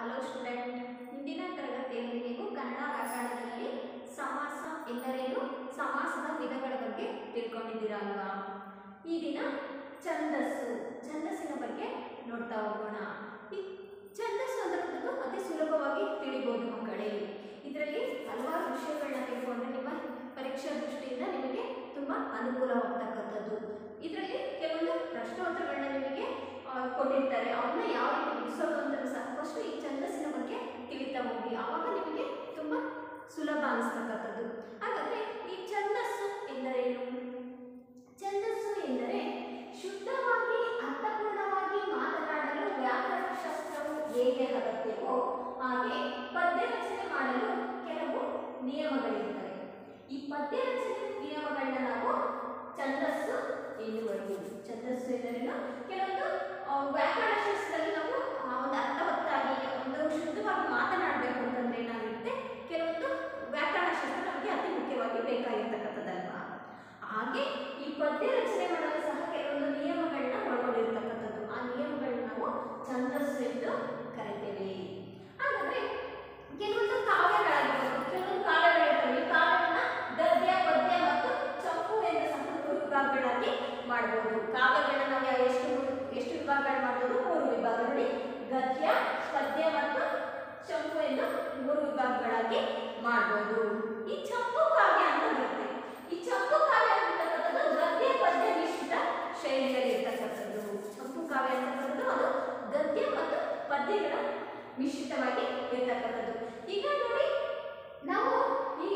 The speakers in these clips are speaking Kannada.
ಹಲೋ ಸ್ಟೂಡೆಂಟ್ ಇಂದಿನ ತರಗತಿಯಲ್ಲಿ ನೀವು ಕನ್ನಡ ವ್ಯಾಕರಣದಲ್ಲಿ ಸಮಾಸ ಎಂದರೇನು ಸಮಾಸದ ವಿಧಗಳ ಬಗ್ಗೆ ತಿಳ್ಕೊಂಡಿದ್ದೀರಾ ಅಲ್ವಾ ಈ ದಿನ ಛಂದಸ್ಸು ಛಂದಸ್ಸಿನ ಬಗ್ಗೆ ನೋಡ್ತಾ ಹೋಗೋಣ ಈ ಛಂದಸ್ಸು ಅನ್ನೋದು ಅತಿ ಸುಲಭವಾಗಿ ತಿಳಿಬೋದು ಮಕ್ಕಳೇ ಇದರಲ್ಲಿ ಹಲವಾರು ವಿಷಯಗಳನ್ನ ತಿಳ್ಕೊಂಡ್ರೆ ನಿಮ್ಮ ಪರೀಕ್ಷಾ ದೃಷ್ಟಿಯಿಂದ ನಿಮಗೆ ತುಂಬ ಅನುಕೂಲವಾಗ್ತಕ್ಕಂಥದ್ದು ಇದರಲ್ಲಿ ಕೆಲವೊಂದು ಪ್ರಶ್ನೋತ್ತರಗಳನ್ನ ನಿಮಗೆ ಆ, ಕೊಟ್ಟಿರ್ತಾರೆ ಅವನ್ನ ಯಾವ ರೀತಿ ಬಿಡಿಸೋದು ಅಂತ ಸಹ ಫಸ್ಟ್ ಈ ಛಂದಸ್ಸಿನ ಬಗ್ಗೆ ತಿಳಿತಾ ಹೋಗಿ ಆವಾಗ ನಿಮಗೆ ತುಂಬ ಸುಲಭ ಅನಿಸ್ತಕ್ಕಂಥದ್ದು ಹಾಗಾದರೆ ಈ ಛಂದಸ್ಸು ಎಂದರೇನು ಛಂದಸ್ಸು ಎಂದರೆ ಶುದ್ಧವಾಗಿ ಅರ್ಥಪೂರ್ಣವಾಗಿ ಮಾತನಾಡಲು ವ್ಯಾಕರಣ ಶಾಸ್ತ್ರವು ಹೇಗೆ ಅಗತ್ಯವೋ ಹಾಗೆ ಪದ್ಯ ರಚನೆ ಮಾಡಲು ಕೆಲವು ನಿಯಮಗಳಿರ್ತವೆ ಈ ಪದ್ಯ ರಚನೆ ನಿಯಮಗಳನ್ನ ನಾವು ಛಂದಸ್ಸು ಎನ್ನುವರು ಛಂದಸ್ಸು ಎಂದರೇನು ಕೆಲವೊಂದು ಆ, ವ್ಯಾಕರಣ ಶಾಸ್ತ್ರದಲ್ಲಿ ನಾವು ಆ, ಒಂದು ಅರ್ಥವತ್ತಾಗಿ ಒಂದು ಶುದ್ಧವಾಗಿ ಮಾತನಾಡಬೇಕು ಅಂತಂದ್ರೆ ಏನಾಗಿರುತ್ತೆ ಕೆಲವೊಂದು ವ್ಯಾಕರಣ ಶಾಸ್ತ್ರ ನಮಗೆ ಅತಿ ಮುಖ್ಯವಾಗಿ ಬೇಕಾಗಿರ್ತಕ್ಕಂಥದ್ದಲ್ವಾ ಹಾಗೆ ಈ ಪದ್ಯ ರಚನೆ ಮಾಡಲು ಸಹ ಕೆಲವೊಂದು ನಿಯಮಗಳನ್ನ ಒಳಗೊಂಡಿರ್ತಕ್ಕಂಥದ್ದು ಆ ನಿಯಮಗಳನ್ನ ನಾವು ಛಂದಸ್ಸು ಎಂದು ಕರಿತೇವೆ ಹಾಗಾದ್ರೆ ಕೆಲವೊಂದು ಕಾವ್ಯಗಳಾಗಿರ್ಬೋದು ಕೆಲವೊಂದು ಕಾವ್ಯಗಳಿರ್ತವೆ ಈ ಕಾವ್ಯವನ್ನ ಗದ್ಯ ಪದ್ಯ ಮತ್ತು ಚಂಪು ಎಂದು ಸಹ ಮೂರು ವಿಭಾಗಗಳಾಗಿ ಮಾಡಬಹುದು ಕಾವ್ಯಗಳನ್ನ ನಾವು ಯಾವ- ಎಷ್ಟು ಎಷ್ಟು ವಿಭಾಗಗಳು ಮಾಡಬಹುದು ಮೂರು ವಿಭಾಗ ನೋಡಿ ಗದ್ಯ ಪದ್ಯ ಮತ್ತು ಚಂಪು ಎಂದು ಮೂರು ವಿಭಾಗಗಳಾಗಿ ಮಾಡಬಹುದು ಈ ಚಂಪು ಕಾವ್ಯ ಅಂತ ಬರುತ್ತೆ ಈ ಚಂಪು ಕಾವ್ಯ ಅಂತಕ್ಕಂಥದ್ದು ಗದ್ಯ ಪದ್ಯ ಮಿಶ್ರಿತ ಶೈಲಿಯಲ್ಲಿ ಇರ್ತಕ್ಕಂಥದ್ದು ಚಂಪು ಕಾವ್ಯ ಅಂತಕ್ಕಂಥದ್ದು ಅದು ಗದ್ಯ ಮತ್ತು ಪದ್ಯಗಳ ಮಿಶ್ರಿತವಾಗಿ ಇರ್ತಕ್ಕಂಥದ್ದು ಈಗ ನೋಡಿ ನಾವು ಈ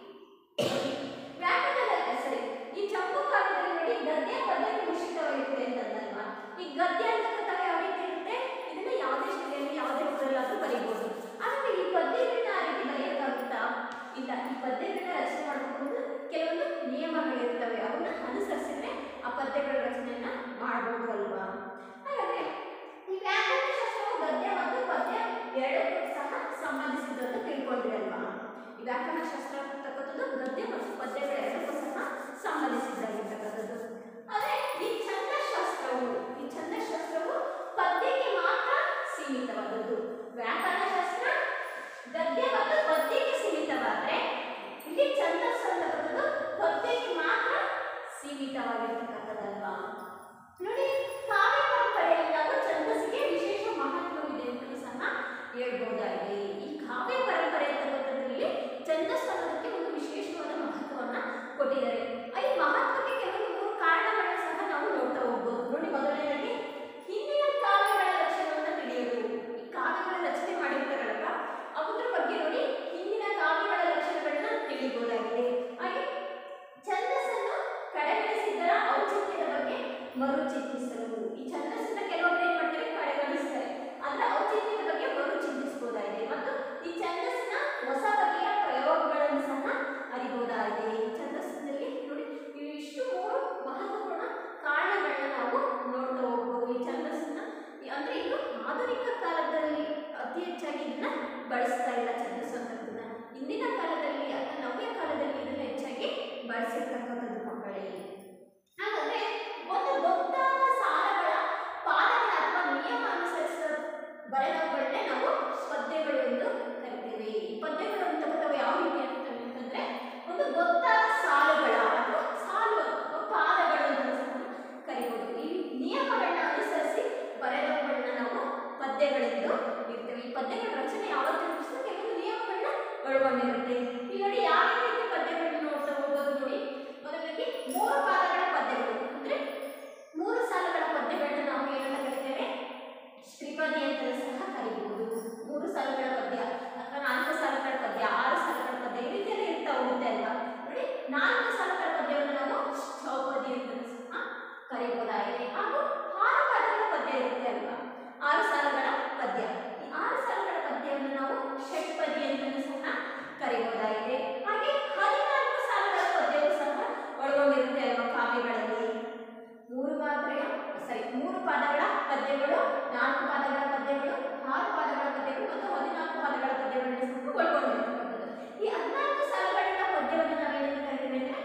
ವ್ಯಾಕರಣದಲ್ಲಿ ಸರಿ ಈ ಚಂಪು ಕಾವ್ಯದಲ್ಲಿ ನೋಡಿ ಗದ್ಯ ಪದ್ಯ ಮಿಶ್ರಿತವಾಗಿರುತ್ತೆ ಅಂತಂದಲ್ವಾ ಈ ಗದ್ಯ ಅಂತಕ್ಕಂಥ ಯಾವ ರೀತಿ ಇರುತ್ತೆ ಇದನ್ನ ಯಾವುದೇ ಶೈಲಿಯಲ್ಲಿ ಯಾವುದೇ ಊರಲ್ಲಾದ್ರೂ ಬರೀಬಹುದು ಆದರೆ ಈ ಪದ್ಯಗಳನ್ನ ಆ ರೀತಿ ಬರೆಯೋಕ್ಕಾಗುತ್ತಾ ಇಲ್ಲ ಈ ಪದ್ಯಗಳನ್ನ ರಚನೆ ಮಾಡಬಹುದು ಕೆಲವೊಂದು ನಿಯಮಗಳಿರ್ತವೆ ಅವನ್ನ ಅನುಸರಿಸಿದ್ರೆ ಆ ಪದ್ಯಗಳ ರಚನೆಯನ್ನ ಮಾಡಬಹುದು ಅಲ್ವಾ ಹಾಗಾದ್ರೆ ಈ ವ್ಯಾಕರಣ ಶಾಸ್ತ್ರವು ಗದ್ಯ ಮತ್ತು ಪದ್ಯ ಎರಡಕ್ಕೂ ಸಹ ಸಂಬಂಧಿಸಿದ್ದು ಅಂತ ತಿಳ್ಕೊಂಡ್ರಿ ಅಲ್ವಾ ಈ ವ್ಯಾಕರಣ ಶಾಸ್ತ್ರ ಅಂತಕ್ಕಂಥದ್ದು ಗದ್ಯ ಮತ್ತು ಪದ್ಯಗಳ ಎರಡಕ್ಕೂ ಸಹ ಸಂಬಂಧಿಸಿದ್ದಾಗಿರ್ತಕ್ಕಂಥದ್ದು ಆದರೆ ಈ ಛಂದಶಾಸ್ತ್ರವು ಈ ಛಂದಶಾಸ್ತ್ರವು ಪದ್ಯಕ್ಕೆ ಮಾತ್ರ ಸೀಮಿತವಾದದ್ದು ವ್ಯಾಕರಣ ಶಾಸ್ತ್ರ ಗದ್ಯ ಮತ್ತು ಪದ್ಯಕ್ಕೆ ಸೀಮಿತವಾದ್ರೆ ಇಲ್ಲಿ ಛಂದಸ್ಸು ಅಂತಕ್ಕಂಥದ್ದು ಪದ್ಯಕ್ಕೆ ಮಾತ್ರ ಸೀಮಿತವಾಗಿರ್ತಕ್ಕಂಥದ್ದಲ್ವಾ ನೋಡಿ ಕಾವ್ಯ ಪರಂಪರೆಯಲ್ಲಿ ನಾವು ಛಂದಸ್ಸಿಗೆ ವಿಶೇಷ ಮಹತ್ವವಿದೆ ಅಂತಲೂ ಸಹ ಹೇಳ್ಬೋದಾಗಿದೆ ಈ ಕಾವ್ಯ ಪರಂಪರೆ ಅಂತಕ್ಕಂಥದ್ರಲ್ಲಿ ಛಂದಸ್ಸು ಅನ್ನೋದಕ್ಕೆ ಒಂದು ವಿಶೇಷವಾದ ಮಹತ್ವವನ್ನ ಕೊಟ್ಟಿದ್ದಾರೆ ಆ ಈ ಮಹತ್ವಕ್ಕೆ ಕೆಲವೊಂದು ಮೂರು ಕಾರಣಗಳನ್ನ ಸಹ ನಾವು ನೋಡ್ತಾ ಹೋಗ್ಬೋದು ನೋಡಿ ಮೊದಲನೇದಾಗಿ ಹಿಂದಿನ ಕಾವ್ಯಗಳ ಲಕ್ಷಣವನ್ನ ತಿಳಿಯೋದು ಈ ಕಾವ್ಯಗಳ ರಚನೆ ಮಾಡಿರ್ತಾರಲ್ಲ ಅದ್ರ ಬಗ್ಗೆ ನೋಡಿ ಹಿಂದಿನ ಕಾವ್ಯಗಳ ಲಕ್ಷಣಗಳನ್ನ ತಿಳಿಬಹುದಾಗಿದೆ ಹಾಗೆ ಛಂದಸ್ಸನ್ನು ಕಡೆಗಣಿಸಿದ್ದರ ಔಚಿತ್ಯದ ಬಗ್ಗೆ ಮರುಚಿಂತಿಸಲು ಈ ಛಂದಸ್ಸನ್ನ ಕೆಲವೊಬ್ಬರು ಏನ್ ಮಾಡ್ತಾರೆ ಕಡೆಗಣಿಸ್ತಾರೆ ಅದರ ಔಚಿತ್ಯದ ಬಗ್ಗೆ ಮರುಚಿಂತಿಸಬಹುದಾಗಿದೆ ಮತ್ತು ಈ ಛಂದಸ್ಸಿನ ಹೊಸ ಬಗೆಯ ಪ್ರಯೋಗಗಳನ್ನು ಸಹ ಅರಿಬಹುದಾಗಿದೆ ಈ ಛಂದಸ್ಸಿನಲ್ಲಿ ನೋಡಿ ಇವಿಷ್ಟು ಮೂರು ಮಹತ್ವಪೂರ್ಣ ಕಾರಣಗಳನ್ನ ನಾವು ನೋಡ್ತಾ ಹೋಗ್ಬೋದು ಈ ಛಂದಸ್ಸನ್ನ ಈ- ಅಂದ್ರೆ ಇದು ಆಧುನಿಕ ಕಾಲದಲ್ಲಿ ಅತಿ ಹೆಚ್ಚಾಗಿ ಇದನ್ನ ಬಳಸ್ತಾ ಇಲ್ಲ ಛಂದಸ್ಸು ಅಂತಕ್ಕಂಥದ್ದನ್ನ ಇಂದಿನ ಕಾಲದಲ್ಲಿ ಅಥವಾ ನವ್ಯ ಕಾಲದಲ್ಲಿ ಇದನ್ನ ಹೆಚ್ಚಾಗಿ ಬಳಸಿರ್ತಕ್ಕಂಥದ್ದು ಮಕ್ಕಳೇ ಹಾಗಾದ್ರೆ ಒಂದು ಗೊತ್ತಾದ ಸಾಲಗಳ ಪಾಲನೆ ಅಥವಾ ನಿಯಮ ಅನುಸರಿಸಿದ ಬರೆದವುಗಳನ್ನೇ ನಾವು ಪದ್ಯಗಳು ಎಂದು ಕರಿತೇವೆ ಈ ಪದ್ಯಗಳು ಅಂತಕ್ಕಂಥವು ಯಾವ ರೀತಿ ಅಂತಂದ್ರೆ ಅಂತಂದ್ರೆ ಒಂದು ಗೊತ್ತಾದ ಸಾಲುಗಳ ಅಥವಾ ಸಾಲು ಅಥವಾ ಪಾದಗಳು ಅಂತ ಸಹ ಕರಿಬಹುದು ಈ ನಿಯಮಗಳನ್ನ ಅನುಸರಿಸಿ ಬರೆದವುಗಳನ್ನ ನಾವು ಪದ್ಯಗಳೆಂದು ಇರ್ತೇವೆ ಈ ಪದ್ಯಗಳ ರಚನೆ ಯಾವತ್ತೂ ಸಹ ಕೆಲವೊಂದು ನಿಯಮಗಳನ್ನ ಒಳಗೊಂಡಿರುತ್ತೆ ಇಲ್ಲಿ ನೋಡಿ ಯಾವ ರೀತಿ ಪದ್ಯಗಳನ್ನ ನೋಡ್ತಾ ಹೋಗೋದು ನೋಡಿ ಮೊದಲಿಗೆ ಮೂರು ಪಾದಗಳ ಪದ್ಯಗಳು ಅಂದ್ರೆ ಮೂರು ಸಾಲುಗಳ ಪದ್ಯಗಳನ್ನ ನಾವು ಏನಂತ ಕರಿತೇವೆ ಶ್ರೀಪದಿ ಅಂತ ಸಹ ಕರಿಬಹುದು ಮೂರು ಸಾಲುಗಳ ಪದ್ಯ ಅಥವಾ ನಾಲ್ಕು ಸಾಲುಗಳ ಪದ್ಯ ಆರು ಸಾಲುಗಳ ಪದ್ಯ ಈ ರೀತಿಯಲ್ಲಿ ಇರ್ತಾ ಹೋಗುತ್ತೆ ಅಲ್ವಾ ನೋಡಿ ನಾಲ್ಕು ಸಾಲುಗಳ ಪದ್ಯವನ್ನು ನಾವು ಚೌಪದಿ ಅಂತ ಸಹ ಕರಿಬಹುದಾಗಿದೆ ಹಾಗೂ ಆರು ಪಾದಗಳ ಪದ್ಯ ಇರುತ್ತೆ ಅಲ್ವಾ ಆರು ಸಾಲುಗಳ ಪದ್ಯ ಈ ಆರು ಸಾಲುಗಳ ಪದ್ಯವನ್ನು ನಾವು ಷಟ್ಪದಿ ಅಂತಲೂ ಸಹ ಕರಿಬಹುದಾಗಿದೆ ಹಾಗೆ ಹದಿನಾಲ್ಕು ಸಾಲುಗಳ ಪದ್ಯವು ಸಹ ಒಳಗೊಂಡಿರುತ್ತೆ ಅಲ್ವಾ ಕಾವ್ಯಗಳಲ್ಲಿ ಮೂರು ಮಾತ್ರೆಯ ಸರಿ ಮೂರು ಪಾದಗಳ ಪದ್ಯಗಳು ನಾಲ್ಕು ಪಾದಗಳ ಪದ್ಯಗಳು ಆರು ಪಾದಗಳ ಪದ್ಯಗಳು ಮತ್ತು ಹದಿನಾಲ್ಕು ಪಾದಗಳ ಪದ್ಯಗಳನ್ನು ಸಹ ಒಳಗೊಂಡಿರ್ತಕ್ಕಂಥದ್ದು ಈ ಹದಿನಾಲ್ಕು ಸಾಲುಗಳ ಪದ್ಯವನ್ನು ನಾವೇನಂತ ಕರಿತೀವಿ ಅಂದ್ರೆ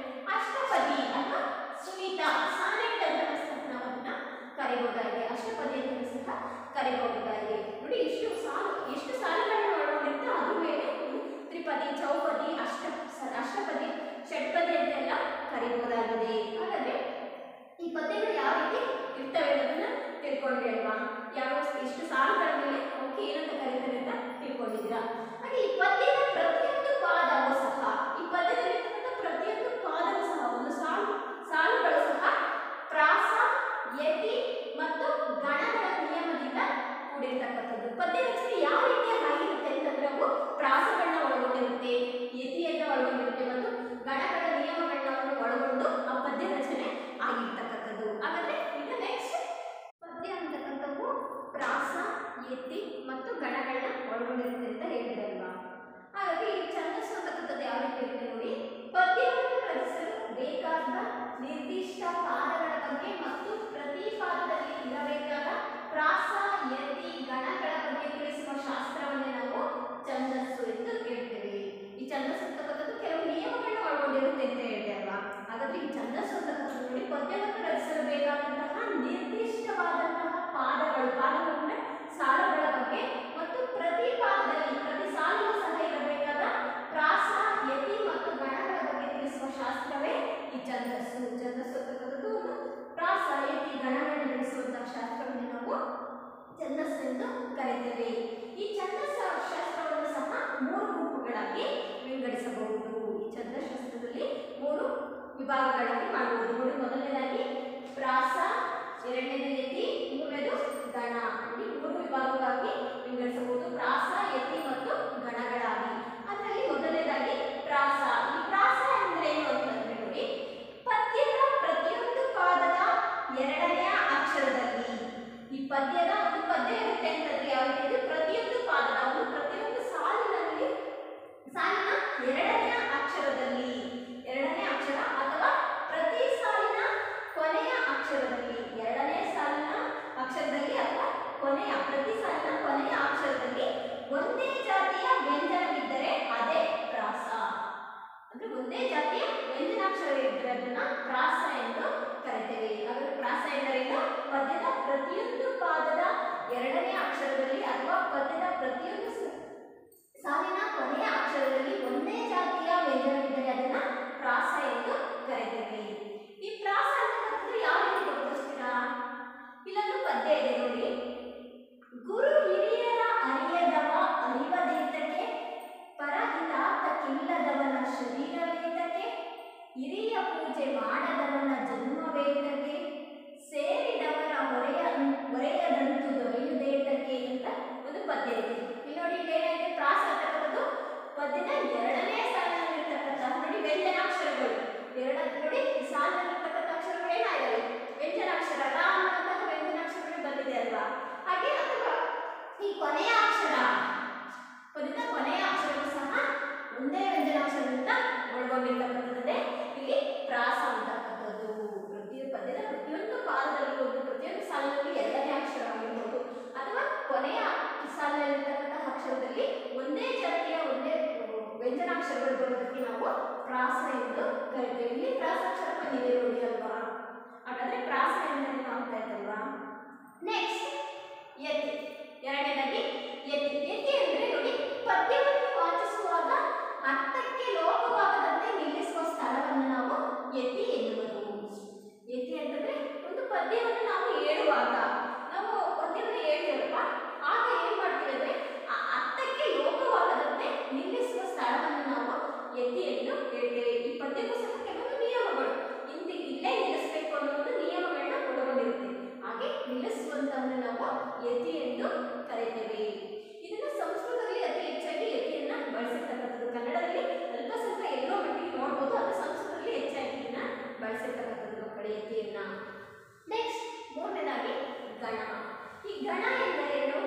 ಪದ್ಯ ರಚನೆ ಯಾವ ರೀತಿ ಆಗಿರುತ್ತೆ ಅಂತಂದ್ರೆ ಅವು ಪ್ರಾಸಗಳನ್ನ ಒಳಗೊಂಡಿರುತ್ತೆ ಯತಿಯನ್ನ ಒಳಗೊಂಡಿರುತ್ತೆ ಮತ್ತು ಗಣಗಳ ನಿಯಮಗಳನ್ನ ಒಳಗೊಂಡು ಆ ಪದ್ಯ ರಚನೆ ಆಗಿರ್ತಕ್ಕಂಥದ್ದು ಹಾಗಾದ್ರೆ ಈಗ ನೆಕ್ಸ್ಟ್ ಪದ್ಯ ಅಂತಕ್ಕಂಥವು ಪ್ರಾಸ ಯತಿ ಮತ್ತು ಗಣಗಳನ್ನ ಒಳಗೊಂಡಿರುತ್ತೆ ಅಂತ ಹೇಳಿದೆ ಅಲ್ವಾ ಹಾಗಾಗಿ ಈ ಛಂದಸ್ಸು ಅಂತಕ್ಕಂಥದ್ದು ಯಾವ ರೀತಿ ಇರುತ್ತೆ ನೋಡಿ ಪದ್ಯವನ್ನು ರಚಿಸಲು ಬೇಕಾದ ನಿರ್ದಿಷ್ಟ ಪಾದಗಳ ಬಗ್ಗೆ ಮತ್ತು ಪ್ರತಿ ಪಾದದಲ್ಲಿ ಇರಬೇಕಾದ ಪ್ರಾಸ ಯತಿ ಗಣಗಳ ಬಗ್ಗೆ ತಿಳಿಸುವ ಶಾಸ್ತ್ರವನ್ನೇ ನಾವು ಛಂದಸ್ಸು ಎಂದು ಹೇಳ್ತೇವೆ ಈ ಛಂದಸ್ಸು ಅಂತಕ್ಕಂಥದ್ದು ಕೆಲವು ನಿಯಮಗಳನ್ನ ಒಳಗೊಂಡಿರುತ್ತೆ ಅಂತ ಹೇಳಿದೆ ಅಲ್ವಾ ಹಾಗಾದ್ರೆ ಈ ಛಂದಸ್ಸು ಅಂತಕ್ಕಂಥದ್ದು ನೋಡಿ ಪದ್ಯವನ್ನು ರಚಿಸಲು ಬೇಕಾದಂತಹ ನಿರ್ದಿಷ್ಟವಾದಂತಹ ಪಾದಗಳು ಪಾದಗಳು ಅಂದ್ರೆ ಸಾಲುಗಳ ಬಗ್ಗೆ ಮತ್ತು ಪ್ರತಿ ಪಾದದಲ್ಲಿ ಪ್ರತಿ ಸಾಲಿನ ಸಹ ಇರಬೇಕಾದ ಪ್ರಾಸ ಯತಿ ಮತ್ತು ಗಣಗಳ ಬಗ್ಗೆ ತಿಳಿಸುವ ಶಾಸ್ತ್ರವೇ ಈ ಛಂದಸ್ಸು ಛಂದಸ್ಸು ಅಂತಕ್ಕಂಥದ್ದು ಒಂದು ಪ್ರಾಸ ಯತಿ ಗಣಗಳನ್ನು ತಿಳಿಸುವಂತಹ ಶಾಸ್ತ್ರವನ್ನು ನಾವು ಛಂದಸ್ಸು ಎಂದು ಕರೆಯುತ್ತೇವೆ ಈ ಛಂದಸ್ಸ ಶಾಸ್ತ್ರವನ್ನು ಸಹ ಮೂರು ಗುಂಪುಗಳಾಗಿ ವಿಂಗಡಿಸಬಹುದು ಈ ಛಂದಶಾಸ್ತ್ರದಲ್ಲಿ ಮೂರು ವಿಭಾಗಗಳಾಗಿ ಮಾಡಬಹುದು ನೋಡಿ ಮೊದಲನೇದಾಗಿ ಪ್ರಾಸ ಎರಡನೇದು ಯತಿ ಮೂರನೇದು ಗಣ ಈ ಮೂರು ವಿಭಾಗವಾಗಿ ವಿಂಗಡಿಸಬಹುದು ಪ್ರಾಸ ಯತಿ ಮತ್ತು ಗಣಗಳಾಗಿ ಅದರಲ್ಲಿ ಮೊದಲನೇದಾಗಿ ಪ್ರಾಸ ಈ ಪ್ರಾಸ ಅಂದ್ರೆ ಏನು ಅಂತಂದ್ರೆ ನೋಡಿ ಪದ್ಯದ ಪ್ರತಿಯೊಂದು ಪಾದದ ಎರಡನೆಯ ಅಕ್ಷರದಲ್ಲಿ ಈ ಪದ್ಯದ ಒಂದು ಪದ್ಯ ಇರುತ್ತೆ ಅಂತಂದ್ರೆ ಯಾವ ರೀತಿ ಅಂದ್ರೆ ಪ್ರತಿಯೊಂದು ಪಾದದ ಒಂದು ಪ್ರತಿಯೊಂದು ಸಾಲಿನಲ್ಲಿ ಸಾಲಿನ ಎರಡನೆಯ ಅಕ್ಷರದಲ್ಲಿ ಎರಡನೇ ಅಕ್ಷರ ಅಥವಾ ಪ್ರತಿ ಸಾಲಿನ ಕೊನೆಯ ಅಕ್ಷರದಲ್ಲಿ ಎರಡನೇ ಸಾಲಿನ ಅಕ್ಷರದಲ್ಲಿ ಅಥವಾ ಕೊನೆಯ ಪ್ರತಿ ಸಾಲಿನ ಕೊನೆಯ ಅಕ್ಷರದಲ್ಲಿ ಒಂದೇ ಜಾತಿಯ ವ್ಯಂಜನವಿದ್ದರೆ ಅದೇ ಪ್ರಾಸ ಅಂದ್ರೆ ಒಂದೇ ಜಾತಿಯ ವ್ಯಂಜನಾಕ್ಷರ ಇದ್ದರೆ ಅದನ್ನ ಪ್ರಾಸ ಎಂದು ಕರೆತೇವೆ ಹಾಗಾದ್ರೆ ಪ್ರಾಸ ಎಂದರೇನು ಪದ್ಯದ ಪ್ರತಿಯೊಂದು ಪಾದದ ಎರಡನೇ ಅಕ್ಷರದಲ್ಲಿ ಅಥವಾ ಪದ್ಯದ ಪ್ರತಿಯೊಂದು ಸ- ಸಾಲಿನ ಕೊನೆಯ ಅಕ್ಷರದಲ್ಲಿ ಒಂದೇ ಜಾತಿಯ ವ್ಯಂಜನವಿದ್ದರೆ ಅದನ್ನ ಪ್ರಾಸ ಎಂದು ಕರೆತೇವೆ ಈ ಪ್ರಾಸ ಅಂತಕ್ಕಂಥದ್ದು ಯಾವ ರೀತಿ ಗುರುತಿಸ್ತೀರಾ ಇಲ್ಲೊಂದು ಪದ್ಯ ಇದೆ ನೋಡಿ ಗುರು ಹಿರಿಯರ ಅರಿಯದವ ಅರಿವದೇತಕ್ಕೆ ಪರಹಿತಾರ್ಥಕ್ಕಿಲ್ಲದವನ ಶರೀರವೇತಕ್ಕೆ ಹಿರಿಯ ಪೂಜೆ ಮಾಡದವನ ಜನ್ಮವೇತಕ್ಕೆ ಸೇರಿದವರ ಹೊರೆಯ ಹೊರೆಯದಂತು ದೊರೆಯುದೇತಕ್ಕೆ ಅಂತ ಒಂದು ಪದ್ಯ ಇದೆ ಇಲ್ಲಿ ನೋಡಿ ಇಲ್ಲಿ ಏನಾಗಿದೆ ಪ್ರಾಸ ಅಂತಕ್ಕಂಥದ್ದು ಪದ್ಯದ ಎರಡನೇ ಸಾಲಿನಲ್ಲಿರ್ತಕ್ಕಂತಹ ನೋಡಿ ವ್ಯಂಜನಾಕ್ಷರಗಳು ಎರಡ ನೋಡಿ ಈ ಸಾಲಿನಲ್ಲಿರ್ತಕ್ಕಂಥ ಅಕ್ಷರಗಳು ಏನಾಗಿವೆ ವ್ಯಂಜನಾಕ್ಷರ ರ ಅನ್ನುವಂತಹ ವ್ಯಂಜನಾಕ್ಷರಗಳು ಬಂದಿದೆ ಅಲ್ವಾ ಹಾಗೆ ಅಥವಾ ಈ ಕೊನೆಯ ಅಕ್ಷರ ಪದ್ಯದ ಕೊನೆಯ ಅಕ್ಷರಗಳು ಸಹ ಒಂದೇ ವ್ಯಂಜನಾಕ್ಷರದಿಂದ ಒಳಗೊಂಡಿರ್ತಕ್ಕಂಥದ್ದೇ ಇಲ್ಲಿ ಪ್ರಾಸ ಅಂತಕ್ಕಂಥದ್ದು ಪ್ರತಿ ಪದ್ಯದ ಪ್ರತಿಯೊಂದು ಪಾದದಲ್ಲಿ ಒಂದು ಪ್ರತಿಯೊಂದು ಸಾಲಿನಲ್ಲಿ ಎರಡನೇ ಅಕ್ಷರ ಆಗಿರ್ಬೋದು ಅಥವಾ ಕೊನೆಯ ಸಾಲಿನಲ್ಲಿರ್ತಕ್ಕಂತಹ ಅಕ್ಷರದಲ್ಲಿ ಒಂದೇ ಜಾತಿಯ ಒಂದೇ ವ್ಯಂಜನಾಕ್ಷರಗಳು ಬರೋದಕ್ಕೆ ನಾವು ಪ್ರಾಸ ಎಂದು ಕರಿತೇವೆ ಇಲ್ಲಿ ಪ್ರಾಸಾಕ್ಷರ ಬಂದಿದೆ ನೋಡಿ ಅಲ್ವಾ ಹಾಗಾದ್ರೆ ಪ್ರಾಸ ಎಂದರೆ ಆಗ್ತಾ ಇತ್ತಲ್ವಾ ನೆಕ್ಸ್ಟ್ ಯತಿ ಎರಡನೇದಾಗಿ ಯತಿ ಯತಿ ಅಂದ್ರೆ ನೋಡಿ ಪದ್ಯವನ್ನು ವಾಚಿಸುವಾಗ ಅರ್ಥಕ್ಕೆ ಲೋಪವಾಗದಂತೆ ನಿಲ್ಲಿಸುವ ಸ್ಥಳವನ್ನು ನಾವು ಯತಿ ಎನ್ನುವುದು ಯತಿ ಅಂತಂದ್ರೆ ಒಂದು ಪದ್ಯವನ್ನು ನಾವು ಹೇಳುವಾಗ ನಾವು ಪದ್ಯವನ್ನು ಹೇಳ್ತೇವಲ್ವಾ ಆಗ ಏನ್ ಮಾಡ್ತೀವಿ ಅಂದ್ರೆ ಆ ಅರ್ಥಕ್ಕೆ ಲೋಪವಾಗದಂತೆ ನಿಲ್ಲಿಸುವ ಸ್ಥಳವನ್ನು ನಾವು ಯತಿ ಎಂದು ಹೇಳ್ತೇವೆ ಈ ಪದ್ಯಕ್ಕೂ ಸಹ ಕೆಲವೊಂದು ನಿಯಮಗಳು ಇಂತಿ ಇಲ್ಲೇ ನಿಲ್ಲಿಸಬೇಕು ಅನ್ನೋ ಒಂದು ನಿಯಮಗಳನ್ನ ಒಳಗೊಂಡಿರುತ್ತೆ ಹಾಗೆ ನಿಲ್ಲಿಸುವಂತವನ್ನು ನಾವು ಯತಿ ಎಂದು ಕರೆಯುತ್ತೇವೆ ಇದನ್ನ ಸಂಸ್ಕೃತದಲ್ಲಿ ಅತಿ ಹೆಚ್ಚಾಗಿ ಯತಿಯನ್ನ ಬಳಸಿರ್ತಕ್ಕಂಥದ್ದು ಕನ್ನಡದಲ್ಲಿ ಅಲ್ಪ ಸ್ವಲ್ಪ ಎಲ್ಲೋ ಮಟ್ಟಿಗೆ ನೋಡ್ಬೋದು ಅದು ಸಂಸ್ಕೃತದಲ್ಲಿ ಹೆಚ್ಚಾಗಿ ಇದನ್ನ ಬಳಸಿರ್ತಕ್ಕಂಥದ್ದು ಮಕ್ಕಳ ಯತಿಯನ್ನ ನೆಕ್ಸ್ಟ್ ಮೂರನೇದಾಗಿ ಗಣ ಈ ಗಣ ಎಂದರೇನು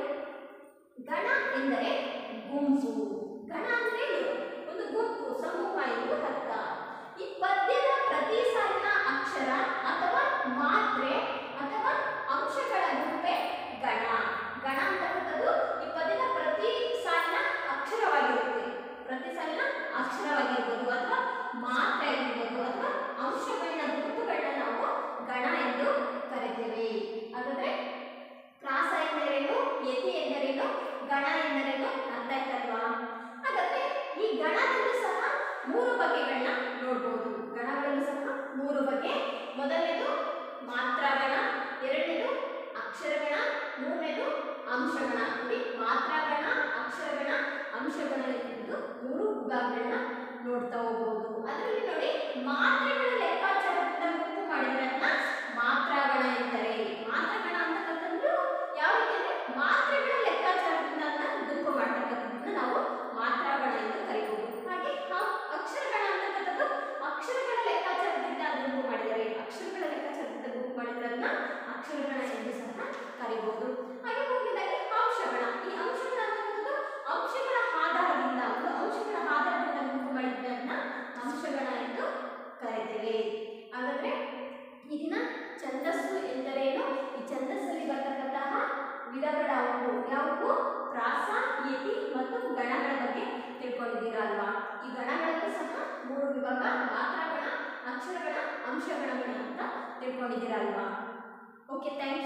ಗಣ ಎಂದರೆ ಗುಂಪು ಗಣ ಅಂದ್ರೆ ಏನು? ಒಂದು ಗುಂಪು ಸಮೂಹ ಎಂದು ಅರ್ಥ ಈ ಪದ್ಯದ ಪ್ರತಿ ಸಾಲಿನ ಅಕ್ಷರ ಅಥವಾ ಮಾತ್ರೆ ಅಥವಾ ಅಂಶಗಳ ಗುಂಪೆ ಗಣ ಗಣ ಅಂತಕ್ಕಂಥದ್ದು ಈ ಪದ್ಯದ ಪ್ರತಿ ಸಾಲಿನ ಅಕ್ಷರವಾಗಿರುತ್ತೆ ಪ್ರತಿ ಸಾಲಿನ ಅಕ್ಷರವಾಗಿರ್ಬೋದು ಅಥವಾ ಮಾತ್ರೆ ಆಗಿರ್ಬೋದು ಅಥವಾ ಅಂಶಗಳನ್ನ ಗುಂಪುಗಳನ್ನ ನಾವು ಗಣ ಎಂದು ಕರಿತೇವೆ ಹಾಗಾದ್ರೆ ಪ್ರಾಸ ಎಂದರೇನು ಯತಿ ಎಂದರೇನು ಗಣ ಎಂದರೇನು ಅರ್ಥ ಆಯ್ತಲ್ವಾ ಹಾಗಾದ್ರೆ ಈ ಗಣದಲ್ಲೂ ಸಹ ಮೂರು ಬಗೆಗಳನ್ನ ನೋಡ್ಬೋದು ಗಣಗಳಲ್ಲೂ ಸಹ ಮೂರು ಬಗೆ ಮೊದಲನೇದು ಮಾತ್ರಾಗಣ ಎರಡನೇದು ಅಕ್ಷರಗಣ ಮೂರನೇದು ಅಂಶಗಣ ನೋಡಿ ಮಾತ್ರಾಗಣ ಅಕ್ಷರಗಣ ಅಂಶಗಣ ಎಂದು ಮೂರು ವಿಭಾಗಗಳನ್ನ ನೋಡ್ತಾ ಹೋಗ್ಬೋದು ಅದರಲ್ಲಿ ನೋಡಿ ಮಾತ್ರೆಗಳ ಲೆಕ್ಕಾಚಾರದಿಂದ ಗುಂಪು ಮಾಡಿದ್ರೆ ಅದನ್ನ ಮಾತ್ರಾಗಣ ಎಂದರೆ ಮಾತ್ರಾಗಣ ಅಂತಕ್ಕಂಥದ್ದು ಯಾವ ರೀತಿ ಅಂದ್ರೆ ಮಾತ್ರೆಗಳ ಲೆಕ್ಕಾಚಾರದಿಂದ ಅಂಶಗಳು ಅಂತ ತಿಳ್ಕೊಂಡಿದ್ದೀರಲ್ವಾ ಓಕೆ ಥ್ಯಾಂಕ್ ಯು